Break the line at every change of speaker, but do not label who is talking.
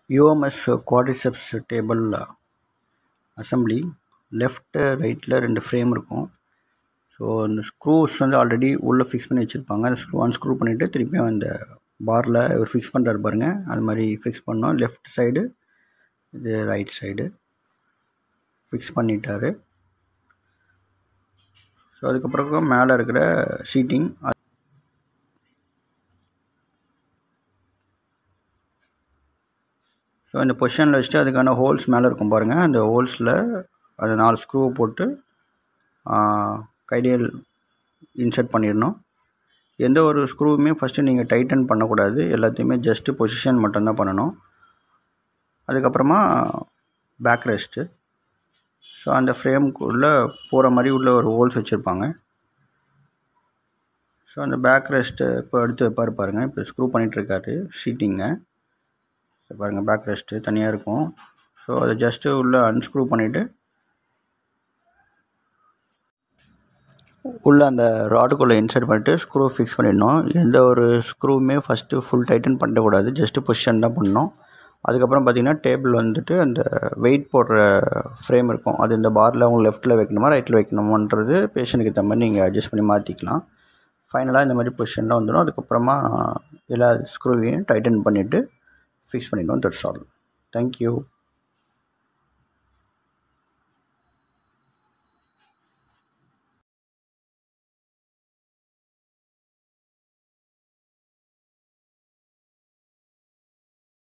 UMS quadriceps table assembly left ரைட்டில் ரெண்டு frame இருக்கும் ஸோ இந்த ஸ்க்ரூஸ் வந்து ஆல்ரெடி உள்ளே ஃபிக்ஸ் பண்ணி வச்சுருப்பாங்க அந்த ஸ்க்ரூ அன்ஸ்க்ரூ பண்ணிவிட்டு திருப்பியும் அந்த பாரில் இவர் ஃபிக்ஸ் பண்ணுறாரு பாருங்க அது மாதிரி ஃபிக்ஸ் பண்ணோம் லெஃப்ட் சைடு இது ரைட் சைடு ஃபிக்ஸ் பண்ணிட்டாரு ஸோ அதுக்கப்புறம் மேலே இருக்கிற ஷீட்டிங் ஸோ இந்த பொசிஷனில் வச்சுட்டு அதுக்கான ஹோல்ஸ் மேலே இருக்கும் பாருங்கள் அந்த ஹோல்ஸில் அந்த நாலு ஸ்க்ரூவை போட்டு கைடியல் இன்சர்ட் பண்ணிடணும் எந்த ஒரு ஸ்க்ரூவுமே ஃபஸ்ட்டு நீங்கள் டைட்டன் பண்ணக்கூடாது எல்லாத்தையுமே ஜஸ்ட்டு பொசிஷன் மட்டும்தான் பண்ணணும் அதுக்கப்புறமா பேக் ரெஸ்ட்டு ஸோ அந்த ஃப்ரேம்குள்ளே போகிற மாதிரி உள்ள ஒரு ஹோல்ஸ் வச்சுருப்பாங்க ஸோ அந்த பேக் ரெஸ்ட்டு இப்போ எடுத்து வைப்பார் பாருங்கள் இப்போ ஸ்க்ரூ பண்ணிகிட்ருக்காரு ஷீட்டிங்கை பாருங்கள் பேக் ரெஸ்ட்டு தனியாக இருக்கும் ஸோ அதை ஜஸ்ட்டு உள்ளே அன்ஸ்க்ரூ பண்ணிவிட்டு உள்ளே அந்த ராடுக்குள்ளே இன்சர்ட் பண்ணிவிட்டு ஸ்க்ரூ ஃபிக்ஸ் பண்ணிடணும் எந்த ஒரு ஸ்க்ரூவுமே ஃபஸ்ட்டு ஃபுல் டைட்டன் பண்ணக்கூடாது ஜஸ்ட்டு பொசிஷன் தான் பண்ணணும் அதுக்கப்புறம் பார்த்திங்கன்னா டேபிள் வந்துட்டு அந்த வெயிட் போடுற ஃப்ரேம் இருக்கும் அது இந்த பாரில் அவங்க லெஃப்ட்டில் வைக்கணுமா ரைட்டில் வைக்கணுமான்றது பேஷண்ட்டுக்கு ஏற்ற மாதிரி நீங்கள் அட்ஜஸ்ட் பண்ணி மாற்றிக்கலாம் ஃபைனலாக இந்த மாதிரி பொசிஷனில் வந்துடும் அதுக்கப்புறமா எல்லா ஸ்க்ரூவையும் டைட்டன் பண்ணிவிட்டு ஃபிக்ஸ் பண்ணிடணும் தட்ஸ் ஆல் தேங்க்யூ